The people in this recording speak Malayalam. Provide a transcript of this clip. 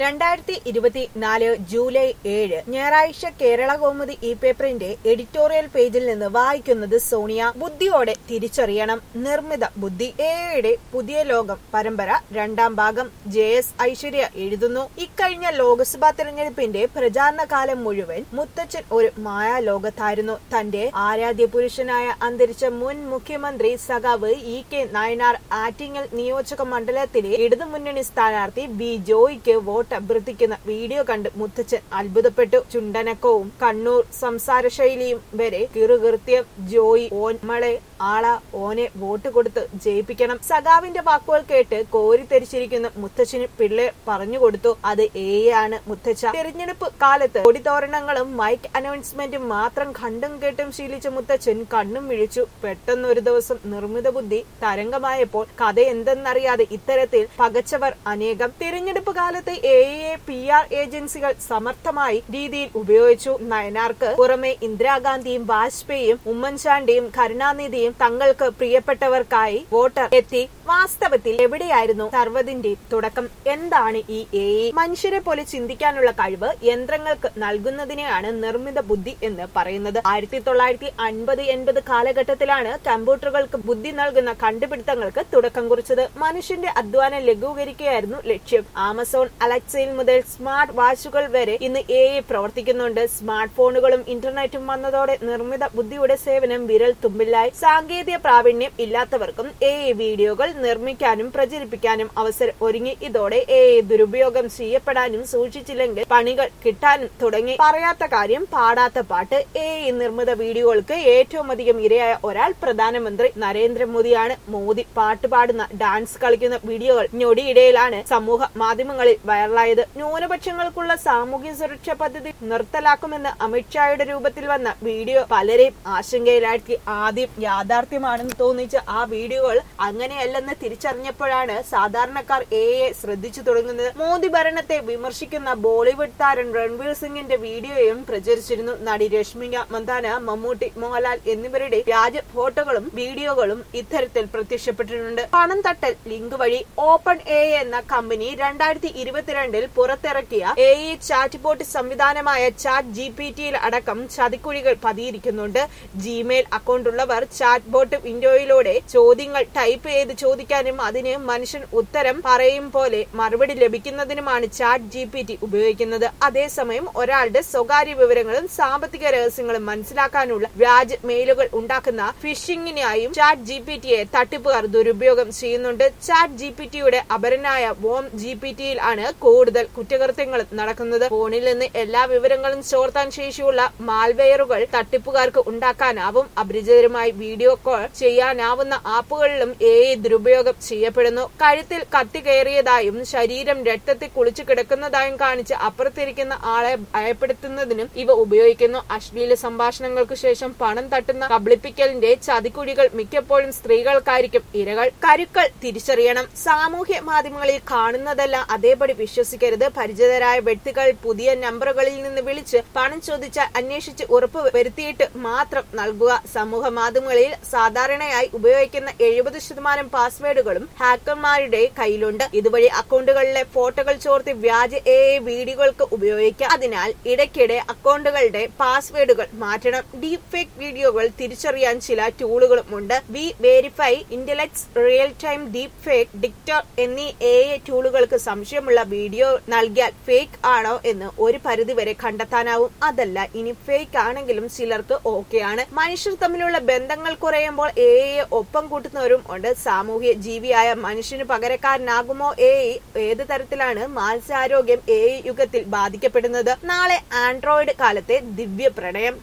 രണ്ടായിരത്തി ഇരുപത്തിനാല് ജൂലൈ ഏഴ് ഞായറാഴ്ച കേരള കൗമുദി ഇ പേപ്പറിന്റെ എഡിറ്റോറിയൽ പേജിൽ നിന്ന് വായിക്കുന്നത് സോണിയ ബുദ്ധിയോടെ തിരിച്ചറിയണം നിർമ്മിത ബുദ്ധി എയുടെ പുതിയ ലോകം പരമ്പര രണ്ടാം ഭാഗം ജെ എസ് ഐശ്വര്യ എഴുതുന്നു ഇക്കഴിഞ്ഞ ലോക്സഭാ തെരഞ്ഞെടുപ്പിന്റെ പ്രചാരണ കാലം മുഴുവൻ മുത്തച്ഛൻ ഒരു മായാലോകത്തായിരുന്നു തന്റെ ആരാധ്യ പുരുഷനായ അന്തരിച്ച മുൻ മുഖ്യമന്ത്രി സഖാവ് ഇ കെ നായനാർ ആറ്റിങ്ങൽ നിയോജക മണ്ഡലത്തിലെ ഇടതുമുന്നണി സ്ഥാനാർത്ഥി ബി ജോയിക്ക് വോട്ട് അഭ്യർത്ഥിക്കുന്ന വീഡിയോ കണ്ട് മുത്തച്ഛൻ അത്ഭുതപ്പെട്ടു ചുണ്ടനക്കവും കണ്ണൂർ സംസാര ശൈലിയും വരെ കിറുകൃത്യം ജോയി ഓൻ മളെ ആള ഓനെ വോട്ട് കൊടുത്ത് ജയിപ്പിക്കണം സഖാവിന്റെ വാക്കുകൾ കേട്ട് കോരിത്തെരിച്ചിരിക്കുന്ന മുത്തച്ഛന് പിള്ളെ പറഞ്ഞു കൊടുത്തു അത് ഏയാണ് മുത്തച്ഛ തെരഞ്ഞെടുപ്പ് കാലത്ത് കൊടിതോരണങ്ങളും മൈക്ക് അനൗൺസ്മെന്റും മാത്രം കണ്ടും കേട്ടും ശീലിച്ച മുത്തച്ഛൻ കണ്ണും വിഴിച്ചു പെട്ടെന്ന് ഒരു ദിവസം നിർമ്മിത ബുദ്ധി തരംഗമായപ്പോൾ കഥ എന്തെന്നറിയാതെ ഇത്തരത്തിൽ പകച്ചവർ അനേകം തിരഞ്ഞെടുപ്പ് കാലത്ത് എ എ പി ആർ ഏജൻസികൾ സമർത്ഥമായി രീതിയിൽ ഉപയോഗിച്ചു നയനാർക്ക് പുറമെ ഇന്ദിരാഗാന്ധിയും വാജ്പേയിയും ഉമ്മൻചാണ്ടിയും കരുണാനിധിയും തങ്ങൾക്ക് പ്രിയപ്പെട്ടവർക്കായി വോട്ടർ എത്തി വാസ്തവത്തിൽ എവിടെയായിരുന്നു സർവ്വതിന്റെ തുടക്കം എന്താണ് ഈ എ മനുഷ്യരെ പോലെ ചിന്തിക്കാനുള്ള കഴിവ് യന്ത്രങ്ങൾക്ക് നൽകുന്നതിനെയാണ് നിർമ്മിത ബുദ്ധി എന്ന് പറയുന്നത് ആയിരത്തി തൊള്ളായിരത്തി അൻപത് എൺപത് കാലഘട്ടത്തിലാണ് കമ്പ്യൂട്ടറുകൾക്ക് ബുദ്ധി നൽകുന്ന കണ്ടുപിടുത്തങ്ങൾക്ക് തുടക്കം കുറിച്ചത് മനുഷ്യന്റെ അധ്വാനം ലഘൂകരിക്കുകയായിരുന്നു ലക്ഷ്യം ആമസോൺ അലക്സയിൽ മുതൽ സ്മാർട്ട് വാച്ചുകൾ വരെ ഇന്ന് എ പ്രവർത്തിക്കുന്നുണ്ട് സ്മാർട്ട് ഫോണുകളും ഇന്റർനെറ്റും വന്നതോടെ നിർമ്മിത ബുദ്ധിയുടെ സേവനം വിരൽ തുമ്പില്ലായി സാങ്കേതിക പ്രാവീണ്യം ഇല്ലാത്തവർക്കും എ വീഡിയോകൾ നിർമ്മിക്കാനും പ്രചരിപ്പിക്കാനും അവസരം ഒരുങ്ങി ഇതോടെ എ ദുരുപയോഗം ചെയ്യപ്പെടാനും സൂക്ഷിച്ചില്ലെങ്കിൽ പണികൾ കിട്ടാനും തുടങ്ങി പറയാത്ത കാര്യം പാടാത്ത പാട്ട് എ നിർമ്മിത വീഡിയോകൾക്ക് ഏറ്റവും അധികം ഇരയായ ഒരാൾ പ്രധാനമന്ത്രി നരേന്ദ്രമോദിയാണ് മോദി പാട്ട് പാടുന്ന ഡാൻസ് കളിക്കുന്ന വീഡിയോകൾ ഞൊടിയിടയിലാണ് സമൂഹ മാധ്യമങ്ങളിൽ വൈറലായത് ന്യൂനപക്ഷങ്ങൾക്കുള്ള സാമൂഹ്യ സുരക്ഷാ പദ്ധതി നിർത്തലാക്കുമെന്ന് അമിത്ഷായുടെ രൂപത്തിൽ വന്ന വീഡിയോ പലരെയും ആശങ്കയിലാഴ്ത്തി ആദ്യം യാഥാർത്ഥ്യമാണെന്ന് തോന്നിച്ച ആ വീഡിയോകൾ അങ്ങനെയല്ലെന്ന് തിരിച്ചറിഞ്ഞപ്പോഴാണ് സാധാരണക്കാർ എയെ ശ്രദ്ധിച്ചു തുടങ്ങുന്നത് മോദി ഭരണത്തെ വിമർശിക്കുന്ന ബോളിവുഡ് താരം രൺവീർ സിംഗിന്റെ വീഡിയോയും പ്രചരിച്ചിരുന്നു നടി രശ്മിക മന്ദാന മമ്മൂട്ടി മോഹൻലാൽ എന്നിവരുടെ വ്യാജ ഫോട്ടോകളും വീഡിയോകളും ഇത്തരത്തിൽ പ്രത്യക്ഷപ്പെട്ടിട്ടുണ്ട് പണം തട്ടൽ ലിങ്ക് വഴി ഓപ്പൺ എ എന്ന കമ്പനി രണ്ടായിരത്തി ഇരുപത്തിരണ്ടിൽ പുറത്തിറക്കിയ എ ഇ ചാറ്റ് ബോട്ട് സംവിധാനമായ ചാറ്റ് ജി പി ടിയിൽ അടക്കം ചതിക്കുഴികൾ പതിയിരിക്കുന്നുണ്ട് ജിമെയിൽ അക്കൗണ്ട് ഉള്ളവർ ചാറ്റ് ബോട്ട് വിൻഡോയിലൂടെ ചോദ്യങ്ങൾ ടൈപ്പ് ചെയ്ത് ചോദിക്കാനും അതിന് മനുഷ്യൻ ഉത്തരം പറയും പോലെ മറുപടി ലഭിക്കുന്നതിനുമാണ് ചാറ്റ് ജി പി ടി ഉപയോഗിക്കുന്നത് അതേസമയം ഒരാളുടെ സ്വകാര്യ വിവരങ്ങളും സാമ്പത്തിക രഹസ്യങ്ങളും മനസ്സിലാക്കാനുള്ള വ്യാജ മെയിലുകൾ ഉണ്ടാക്കുന്ന ഫിഷിംഗിനായും ചാറ്റ് ജി പി ടിയെ തട്ടിപ്പുകാർ ദുരുപയോഗം ചെയ്യുന്നുണ്ട് ചാറ്റ് ജി പി ടിയുടെ അപരനായ വോം ജി പി ടിയിൽ ആണ് കൂടുതൽ കുറ്റകൃത്യങ്ങൾ നടക്കുന്നത് ഫോണിൽ നിന്ന് എല്ലാ വിവരങ്ങളും ചോർത്താൻ ശേഷിയുള്ള മാൽവെയറുകൾ തട്ടിപ്പുകാർക്ക് ഉണ്ടാക്കാനാവും അപരിചിതരുമായി വീഡിയോ കോൾ ചെയ്യാനാവുന്ന ആപ്പുകളിലും എ ദുരുപയോഗം ചെയ്യപ്പെടുന്നു കഴുത്തിൽ കത്തി കയറിയതായും ശരീരം രക്തത്തിൽ കുളിച്ചു കിടക്കുന്നതായും കാണിച്ച് അപ്പുറത്തിരിക്കുന്ന ആളെ ഭയപ്പെടുത്തുന്നതിനും ഇവ ഉപയോഗിക്കുന്നു അശ്ലീല സംഭാഷണങ്ങൾക്ക് ശേഷം പണം തട്ടുന്ന കബളിപ്പിക്കലിന്റെ ചതിക്കുഴികൾ മിക്കപ്പോഴും സ്ത്രീകൾക്കായിരിക്കും ഇരകൾ കരുക്കൾ തിരിച്ചറിയണം സാമൂഹ്യ മാധ്യമങ്ങളിൽ കാണുന്നതെല്ലാം അതേപടി വിശ്വസിക്കരുത് പരിചിതരായ വ്യക്തികൾ പുതിയ നമ്പറുകളിൽ നിന്ന് വിളിച്ച് പണം ചോദിച്ചാൽ അന്വേഷിച്ച് ഉറപ്പ് വരുത്തിയിട്ട് മാത്രം നൽകുക സമൂഹ മാധ്യമങ്ങളിൽ സാധാരണയായി ഉപയോഗിക്കുന്ന എഴുപത് ശതമാനം പാസ്വേഡുകളും ഹാക്കർമാരുടെ കയ്യിലുണ്ട് ഇതുവഴി അക്കൗണ്ടുകളിലെ ഫോട്ടോകൾ ചോർത്തി വ്യാജ എ വീഡിയോകൾക്ക് ഉപയോഗിക്കാം അതിനാൽ ഇടയ്ക്കിടെ അക്കൗണ്ടുകളുടെ പാസ്വേഡുകൾ മാറ്റണം ഡീപ് ഫേക്ക് വീഡിയോകൾ തിരിച്ചറിയാൻ ചില ടൂളുകളും ഉണ്ട് V verify intellects real time deepfake detector എന്നീ എ ടൂളുകൾക്ക് സംശയമുള്ള വീഡിയോ നൽകിയാൽ ഫേക്ക് ആണോ എന്ന് ഒരു പരിധിവരെ കണ്ടെത്താനാവും അതല്ല ഇനി ഫേക്ക് ആണെങ്കിലും ചിലർക്ക് ഓക്കെയാണ് മനുഷ്യർ തമ്മിലുള്ള ബന്ധങ്ങൾ കുറയുമ്പോൾ എ ഒപ്പം കൂട്ടുന്നവരും ഉണ്ട് സാമൂഹ്യ ജീവിയായ മനുഷ്യന് പകരക്കാരനാകുമോ എ ഏത് തരത്തിലാണ് മാനസികാരോഗ്യം എ യുഗത്തിൽ ബാധിക്കപ്പെടുന്നത് നാളെ ആൻഡ്രോയിഡ് കാലത്തെ ദിവ്യ പ്രണയം